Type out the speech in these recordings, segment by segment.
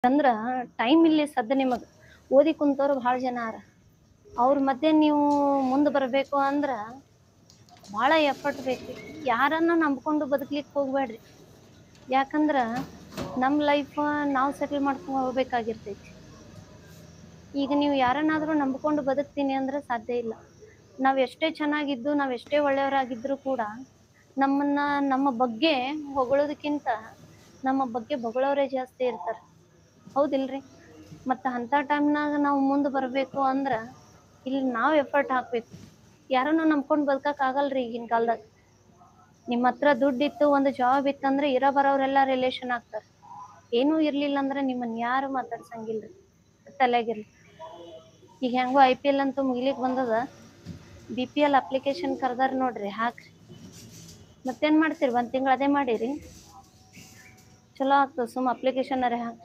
ಅಂದ್ರ ಟೈಮ್ ಇಲ್ಲಿ ಸದ್ದ ನಿಮಗ್ ಓದಿ ಕುಂತವ್ರು ಭಾಳ ಜನ ಅರ ಅವ್ರ ಮಧ್ಯೆ ನೀವು ಮುಂದೆ ಬರಬೇಕು ಅಂದ್ರ ಭಾಳ ಎಫರ್ಟ್ ಬೇಕು ಯಾರನ್ನ ನಂಬ್ಕೊಂಡು ಬದುಕ್ಲಿಕ್ಕೆ ಹೋಗ್ಬೇಡ್ರಿ ಯಾಕಂದ್ರ ನಮ್ಮ ಲೈಫ್ ನಾವು ಸೆಟಲ್ ಮಾಡ್ಕೊಂಡು ಹೋಗ್ಬೇಕಾಗಿರ್ತೈತಿ ಈಗ ನೀವು ಯಾರನ್ನಾದ್ರೂ ನಂಬ್ಕೊಂಡು ಬದುಕ್ತೀನಿ ಅಂದ್ರೆ ಸಾಧ್ಯ ಇಲ್ಲ ನಾವು ಎಷ್ಟೇ ಚೆನ್ನಾಗಿದ್ದು ನಾವು ಎಷ್ಟೇ ಒಳ್ಳೆಯವರಾಗಿದ್ರು ಕೂಡ ನಮ್ಮನ್ನ ನಮ್ಮ ಬಗ್ಗೆ ಹೊಗಳೋದಕ್ಕಿಂತ ನಮ್ಮ ಬಗ್ಗೆ ಹೊಗಳೋರೇ ಜಾಸ್ತಿ ಇರ್ತಾರೆ ಹೌದಿಲ್ರಿ ಮತ್ತು ಅಂಥ ಟೈಮ್ನಾಗ ನಾವು ಮುಂದೆ ಬರಬೇಕು ಅಂದ್ರೆ ಇಲ್ಲಿ ನಾವು ಎಫರ್ಟ್ ಹಾಕಬೇಕು ಯಾರನ್ನೂ ನಂಬ್ಕೊಂಡು ಬದುಕಕ್ಕೆ ಆಗಲ್ರಿ ಈಗಿನ ಕಾಲದಾಗ ನಿಮ್ಮ ಹತ್ರ ದುಡ್ಡಿತ್ತು ಒಂದು ಜಾಬ್ ಇತ್ತಂದ್ರೆ ಇರೋ ಬರೋರೆಲ್ಲ ರಿಲೇಷನ್ ಆಗ್ತಾರೆ ಏನೂ ಇರಲಿಲ್ಲ ಅಂದ್ರೆ ನಿಮ್ಮನ್ನು ಯಾರು ಮಾತಾಡ್ಸಂಗಿಲ್ಲ ತಲೆಗಿರ್ಲಿ ಈಗ ಹೆಂಗೋ ಐ ಪಿ ಎಲ್ ಅಂತೂ ಮುಗಿಲಿಕ್ಕೆ ಬಂದದ ಬಿ ಪಿ ಎಲ್ ಅಪ್ಲಿಕೇಶನ್ ಕರ್ದಾರ ನೋಡ್ರಿ ಹಾಕ್ರಿ ಮತ್ತೇನು ಮಾಡ್ತೀರಿ ಒಂದು ತಿಂಗಳು ಅದೇ ಮಾಡಿರಿ ಚಲೋ ಆಗ್ತದೆ ಸುಮ್ಮ ಅಪ್ಲಿಕೇಶನ್ ಅರೇ ಹಾಕ್ರಿ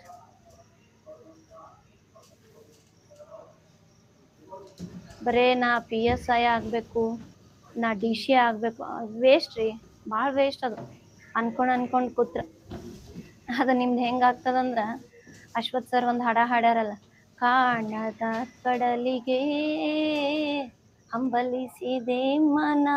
ಬರೇ ನಾ ಪಿ ಎಸ್ ಐ ಆಗಬೇಕು ನಾ ಡಿ ಸಿ ಆಗಬೇಕು ವೇಸ್ಟ್ ರೀ ಭಾಳ ವೇಸ್ಟ್ ಅದು ಅನ್ಕೊಂಡು ಅನ್ಕೊಂಡು ಕೂತ್ರ ಅದು ನಿಮ್ದು ಹೆಂಗೆ ಆಗ್ತದಂದ್ರೆ ಅಶ್ವಥ್ ಸರ್ ಒಂದು ಹಾಡ ಹಾಡ್ಯಾರಲ್ಲ ಕಾಣದ ಕಡಲಿಗೆ ಹಂಬಲಿಸಿದೆ ಮನ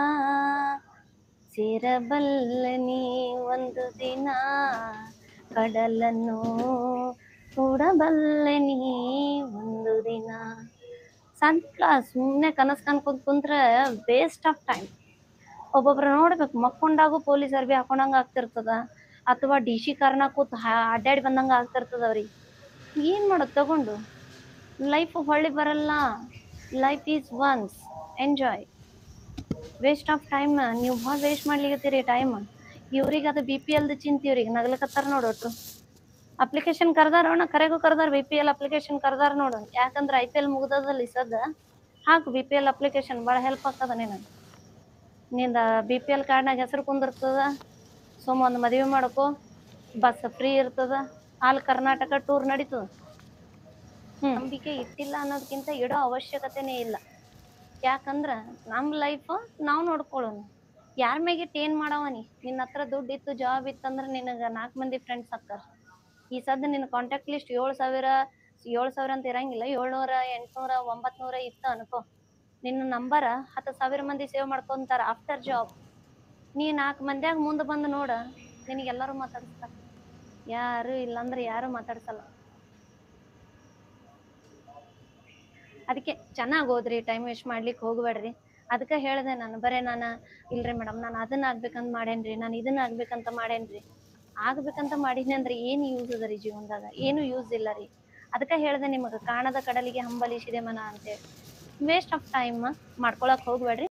ಸೇರಬಲ್ಲ ನೀ ಒಂದು ದಿನ ಕಡಲನ್ನು ಕೂಡಬಲ್ಲೆ ನೀ ಒಂದು ದಿನ ಸಾಯಂಕಾಲ ಸುಮ್ಮನೆ ಕನಸು ಕಾಣ್ಕೊಂಡ್ ಕುಂತ್ರೆ ವೇಸ್ಟ್ ಆಫ್ ಟೈಮ್ ಒಬ್ಬೊಬ್ರು ನೋಡ್ಬೇಕು ಮಕ್ಕೊಂಡಾಗೂ ಪೊಲೀಸ್ ಅರ್ಬಿ ಹಾಕೊಂಡಂಗ ಆಗ್ತಿರ್ತದ ಅಥವಾ ಡಿ ಸಿ ಕಾರ್ನ ಕೂತ್ ಹಾ- ಅಡ್ಡಾಡಿ ಬಂದಂಗ ಆಗ್ತಿರ್ತದ ಅವ್ರಿಗೆ ಏನ್ ಮಾಡೋದು ತಗೊಂಡು ಲೈಫ್ ಹೊಳ್ಳಿ ಬರಲ್ಲ life is once enjoy waste of time ನೀವು ಭಾಳ ವೇಸ್ಟ್ ಮಾಡ್ಲಿಕತ್ತೀರಿ ಟೈಮ್ ಇವ್ರಿಗೆ ಅದು ಬಿ ಪಿ ಎಲ್ದು ಚಿಂತೆ ಇವ್ರಿಗೆ ನಗ್ಲಕತ್ತಾರ ನೋಡೋಟ್ರು ಅಪ್ಲಿಕೇಶನ್ ಕರ್ದಾರ ಅಣ್ಣ ಕರೆಗೂ ಕರ್ದಾರ ಬಿ ಪಿ ಎಲ್ ಅಪ್ಲಿಕೇಶನ್ ಕರ್ದಾರ ನೋಡು ಯಾಕಂದ್ರೆ ಐ ಪಿ ಎಲ್ ಮುಗ್ದದಲ್ಲಿ ಸದ್ದ ಹಾಕು ಬಿ ಪಿ ಎಲ್ ಅಪ್ಲಿಕೇಶನ್ ಭಾಳ ಹೆಲ್ಪ್ ಆಗ್ತದ ನಿನಗೆ ನಿಂದ ಬಿ ಪಿ ಎಲ್ ಕಾರ್ಡ್ನಾಗ ಹೆಸರು ಕುಂದಿರ್ತದ ಸೋಮ ಒಂದು ಮದುವೆ ಮಾಡ್ಕೋ ಬಸ್ ಫ್ರೀ ಇರ್ತದ ಆಲ್ ಕರ್ನಾಟಕ ಟೂರ್ ನಡೀತದ ಹ್ಮ್ ನಂಬಿಕೆ ಇಟ್ಟಿಲ್ಲ ಅನ್ನೋದಕ್ಕಿಂತ ಇಡೋ ಅವಶ್ಯಕತೆನೇ ಇಲ್ಲ ಯಾಕಂದ್ರ ನಮ್ಮ ಲೈಫ್ ನಾವು ನೋಡ್ಕೊಳ್ಳೋಣ ಯಾರ ಮ್ಯಾಗಿಟ್ಟು ಏನು ಮಾಡವನಿ ನಿನ್ನ ಹತ್ರ ದುಡ್ಡು ಇತ್ತು ಜಾಬ್ ಇತ್ತಂದ್ರೆ ನಿನಗೆ ನಾಲ್ಕು ಮಂದಿ ಫ್ರೆಂಡ್ಸ್ ಆಗ್ತಾರ ಈ ಸದ್ದ ನಿನ್ನ ಕಾಂಟ್ಯಾಕ್ಟ್ ಲಿಸ್ಟ್ ಏಳು ಸಾವಿರ ಏಳು ಸಾವಿರ ಅಂತ ಇರಂಗಿಲ್ಲ ಏಳ್ನೂರ ಎಂಟ್ನೂರ ಒಂಬತ್ನೂರ ಇತ್ತು ಅನ್ಕೋ ನಿನ್ನ ನಂಬರ ಹತ್ತು ಸಾವಿರ ಮಂದಿ ಸೇವ್ ಮಾಡ್ಕೊಂತಾರ ಆಫ್ಟರ್ ಜಾಬ್ ನೀ ನಾಲ್ಕು ಮಂದ್ಯಾಗ ಮುಂದೆ ಬಂದು ನೋಡ ನಿನಗೆಲ್ಲರೂ ಮಾತಾಡಿಸ್ತಾರ ಯಾರು ಇಲ್ಲಾಂದ್ರೆ ಯಾರು ಮಾತಾಡ್ಸಲ್ಲ ಅದಕ್ಕೆ ಚೆನ್ನಾಗಿ ಓದ್ರಿ ಟೈಮ್ ವೇಸ್ಟ್ ಮಾಡ್ಲಿಕ್ಕೆ ಹೋಗ್ಬೇಡ್ರಿ ಅದಕ್ಕೆ ಹೇಳಿದೆ ನಾನು ಬರೇ ನಾನು ಇಲ್ರಿ ಮೇಡಮ್ ನಾನು ಅದನ್ನ ಆಗ್ಬೇಕಂತ ಮಾಡೇನ್ರಿ ನಾನು ಇದನ್ನ ಆಗ್ಬೇಕಂತ ಮಾಡೇನ್ರಿ ಆಗ್ಬೇಕಂತ ಮಾಡೀನಿ ಅಂದ್ರೆ ಏನು ಯೂಸ್ ಅದ ರೀ ಜೀವನದಾಗ ಏನು ಯೂಸ್ ಇಲ್ಲ ರೀ ಅದಕ್ಕೆ ಹೇಳಿದೆ ನಿಮಗೆ ಕಾಣದ ಕಡಲಿಗೆ ಹಂಬಲಿಸಿದೆ ಮನ ಅಂತೇಳಿ ವೇಸ್ಟ್ ಆಫ್ ಟೈಮ್ ಮಾಡ್ಕೊಳಕ್ ಹೋಗ್ಬೇಡ್ರಿ